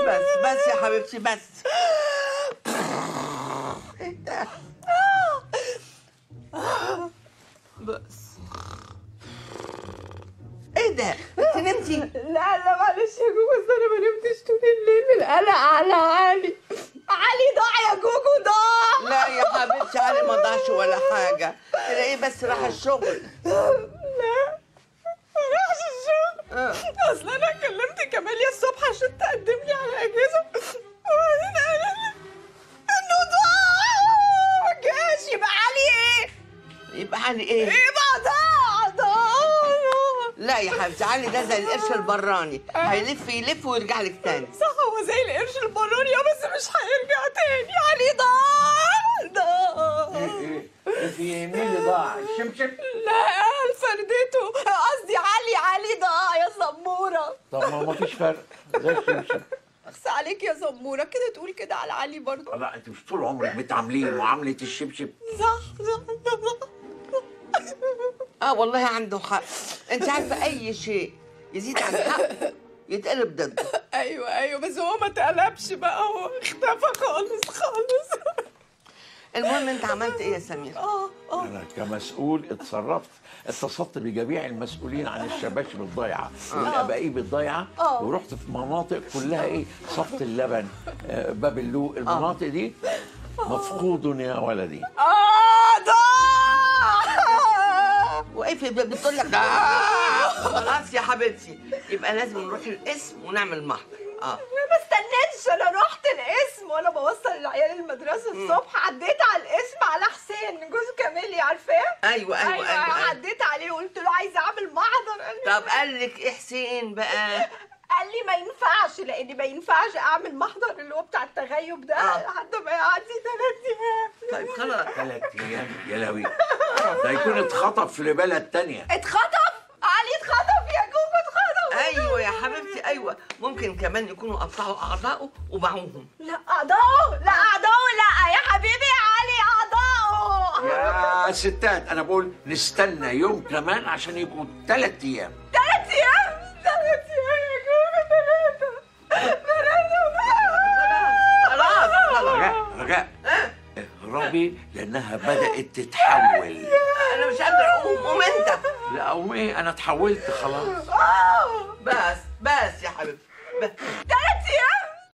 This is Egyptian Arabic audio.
بس بس يا حبيبتي بس ايه ده بس ايه ده انت نمتي لا لا معلش يا جوجو بس انا ما نمتش طول الليل من القلق على علي علي ضاع يا جوجو ضاع لا يا حبيبتي علي ما ضاعش ولا حاجه تلاقيه بس راح الشغل لا ما راحش الشغل آه. اصل انا كلمت كماليا الصبح عشان تقدم لي على اجازه وبعدين قالت لي انه ضاع ما جاش يبقى علي ايه؟ يبقى علي ايه يبقى ضاع ضاع لا يا حبيبتي علي ده زي القرش البراني هيلف يلف ويرجع لك تاني صح هو زي القرش البراني آه، بس مش هيرجع تاني علي ضاع ضاع ايه في مين اللي ضاع الشمشم لا فردته قصدي علي علي ضاع يا سموره طب ما ما فيش فرق زي الشمشم اخس عليك يا سموره كده تقول كده على علي برضه لا انت مش طول عمرك بتعامليه معامله الشبشب صح صح صح اه والله عنده حق انت عارفه اي شيء يزيد عن حقه يتقلب ضده ايوه ايوه بس هو ما اتقلبش بقى هو اختفى خالص خالص المهم انت عملت ايه يا سمير اه اه انا كمسؤول اتصرفت اتصلت بجميع المسؤولين عن الشباشب الضايعه والابائيب الضايعه آه. ورحت في مناطق كلها ايه صفت اللبن آه، باب اللوق المناطق دي مفقود يا ولدي اه ضاع واقف بتقول لك آه خلاص يا حبيبتي يبقى لازم نروح القسم ونعمل محضر اه ما استنيتش انا رحت القسم وانا بوصل العيال المدرسه الصبح عديت على القسم على حسين جوز كاميلي عارفاه ايوه ايوه ايوه, أيوة. عديت عليه وقلت له عايزه اعمل محضر قال لي طب قال لك ايه حسين بقى قال لي ما ينفعش لان ما ينفعش اعمل محضر اللي هو بتاع التغيب ده آه. لحد ما يعدي ثلاث ايام طيب خلاص ثلاث ايام يا لوي ده يكون اتخطف في بلد تانية اتخطف علي اتخطف يا جوجو اتخطف ايوه يا حبيبتي ايوه ممكن كمان يكونوا قطعوا اعضائه وباعوهم لا اعضائه لا اعضائه لا يا حبيبي يا علي اعضائه يا ستات انا بقول نستنى يوم كمان عشان يبقوا ثلاث ايام ثلاث ايام ثلاث ايام يا جوجو ثلاثه خلاص خلاص رجاء رجاء اهربي لانها بدات تتحول انا مش قادر اقوم قوم انت لا أقوم ايه انا اتحولت خلاص اه بس بس يا حبيبتي بس. ثلاث ايام